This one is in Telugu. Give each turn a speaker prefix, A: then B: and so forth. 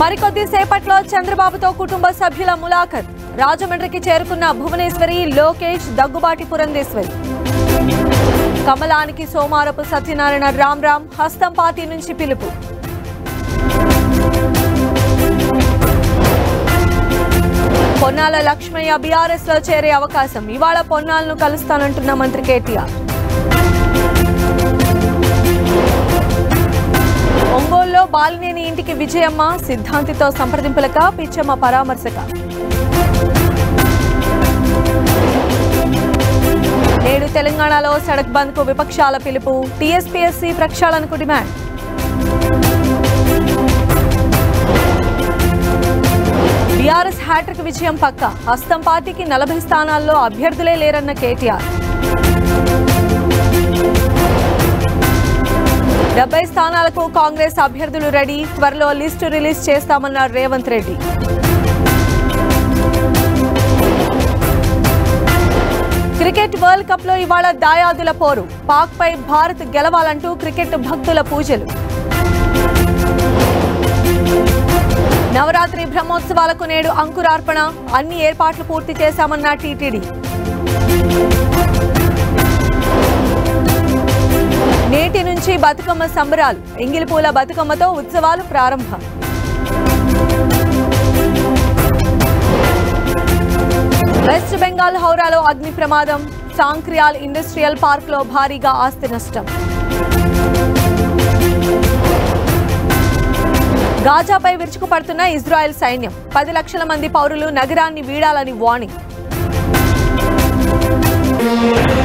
A: మరికొద్ది సేపట్లో చంద్రబాబుతో కుటుంబ సభ్యుల ములాఖత్ రాజమండ్రికి చేరుకున్న భువనేశ్వరి లోకేష్ దగ్గుబాటి పురంధేశ్వరి కమలానికి సోమారపు సత్యనారాయణ రామ్ రామ్ హస్తం పార్టీ నుంచి పిలుపు పొన్నాల లక్ష్మయ్య బీఆర్ఎస్ లో చేరే అవకాశం ఇవాళ పొన్నాలను కలుస్తానంటున్న మంత్రి కేటీఆర్ ఒంగోలులో బాలినేని ఇంటికి విజయమ్మ సిద్ధాంతితో సంప్రదింపులక పిచ్చమ్మ పరామర్శక నేడు తెలంగాణలో సడక్ బంద్ కు విపక్షాల పిలుపు టీఎస్పీఎస్సీ ప్రక్షాళనకు డిమాండ్ బీఆర్ఎస్ హ్యాట్రిక్ విజయం పక్క హస్తం పార్టీకి నలభై స్థానాల్లో అభ్యర్థులే లేరన్న కేటీఆర్ డెబ్బై స్థానాలకు కాంగ్రెస్ అభ్యర్థులు రెడీ త్వరలో లిస్టు రిలీజ్ చేస్తామన్నారు Revanth Reddy cricket world cup లో ఇవాళ దాయాదుల పోరు పాక్ పై భారత్ గెలవాలంటూ క్రికెట్ భక్తుల పూజలు నవరాత్రి బ్రహ్మోత్సవాలకు నేడు అంకురార్పణ అన్ని ఏర్పాట్లు పూర్తి చేశామన్న టీటీడీ నేటి నుంచి బతుకమ్మ సంబరాలు ఎంగిలిపూల బతుకమ్మతో ఉత్సవాలు ప్రారంభం వెస్ట్ బెంగాల్ హౌరాలో అగ్ని ప్రమాదం సాంక్రియాల్ ఇండస్ట్రియల్ పార్క్ లో భారీగా ఆస్తి నష్టం గాజాపై విరుచుకుపడుతున్న ఇజ్రాయెల్ సైన్యం పది లక్షల మంది పౌరులు నగరాన్ని వీడాలని వార్నింగ్